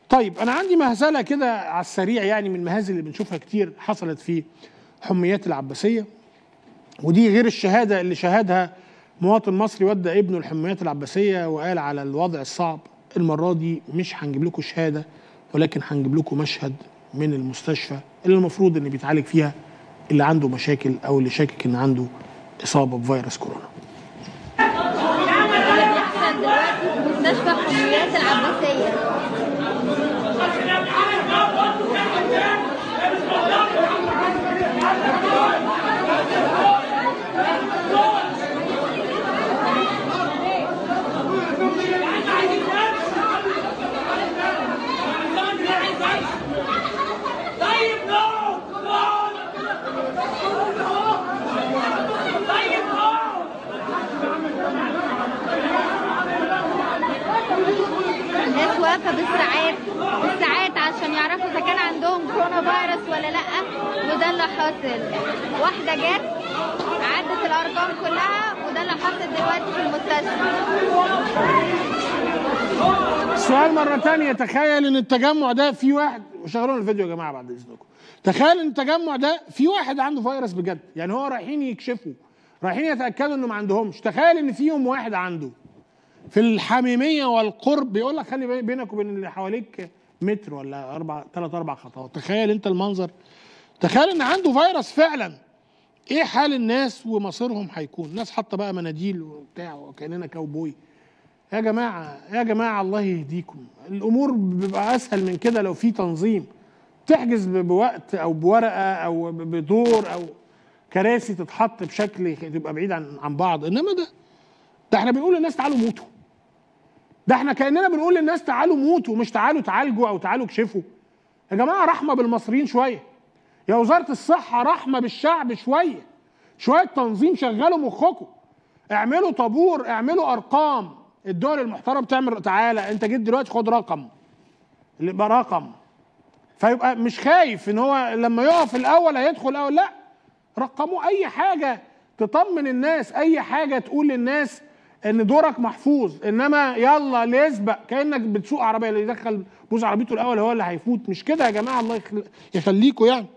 طيب انا عندي مهزله كده على السريع يعني من المهازل اللي بنشوفها كتير حصلت في حميات العباسيه ودي غير الشهاده اللي شهدها مواطن مصري ودى ابنه الحميات العباسيه وقال على الوضع الصعب المره دي مش هنجيب لكم شهاده ولكن هنجيب لكم مشهد من المستشفى اللي المفروض ان بيتعالج فيها اللي عنده مشاكل او اللي شاكك ان عنده اصابه بفيروس كورونا اللي بيحصل دلوقتي في مستشفى حميات العباسية طيب نو نو طيب نو الناس واقفة بالساعات بالساعات عشان يعرفوا إذا كان عندهم كورونا فيروس ولا لأ وده اللي حاصل واحدة جت عدت الأرقام كلها وده اللي حاصل دلوقتي في المستشفى السؤال مرة تانية تخيل ان التجمع ده في واحد وشغلونا الفيديو يا جماعة بعد اذنكم تخيل ان التجمع ده في واحد عنده فيروس بجد يعني هو رايحين يكشفوا رايحين يتأكدوا انه ما عندهمش تخيل ان فيهم واحد عنده في الحميمية والقرب بيقول لك خلي بي- بينك وبين اللي حواليك متر ولا اربع ثلاث اربع خطوات تخيل انت المنظر تخيل ان عنده فيروس فعلا ايه حال الناس ومصيرهم هيكون الناس حاطه بقى مناديل وبتاع وكاننا كاوبوي يا جماعة يا جماعة الله يهديكم الأمور بيبقى أسهل من كده لو في تنظيم تحجز ب- بوقت أو بورقة أو ب- بدور أو كراسي تتحط بشكل تبقى بعيد عن عن بعض إنما ده ده احنا بنقول للناس تعالوا موتوا ده احنا كأننا بنقول للناس تعالوا موتوا مش تعالوا تعالجوا أو تعالوا اكشفوا يا جماعة رحمة بالمصريين شوية يا وزارة الصحة رحمة بالشعب شوية شوية تنظيم شغلوا مخكم اعملوا طابور اعملوا ارقام الدول المحترمه بتعمل تعالى انت جيت دلوقتي خد رقم اللي يبقى رقم فيبقى مش خايف ان هو لما يقف الاول هيدخل الاول لا رقموا اي حاجه تطمن الناس اي حاجه تقول للناس ان دورك محفوظ انما يلا اللي يسبق كانك بتسوق عربيه اللي يدخل بوز عربيته الاول هو اللي هيفوت مش كده يا جماعه الله يخل- يخليكوا يعني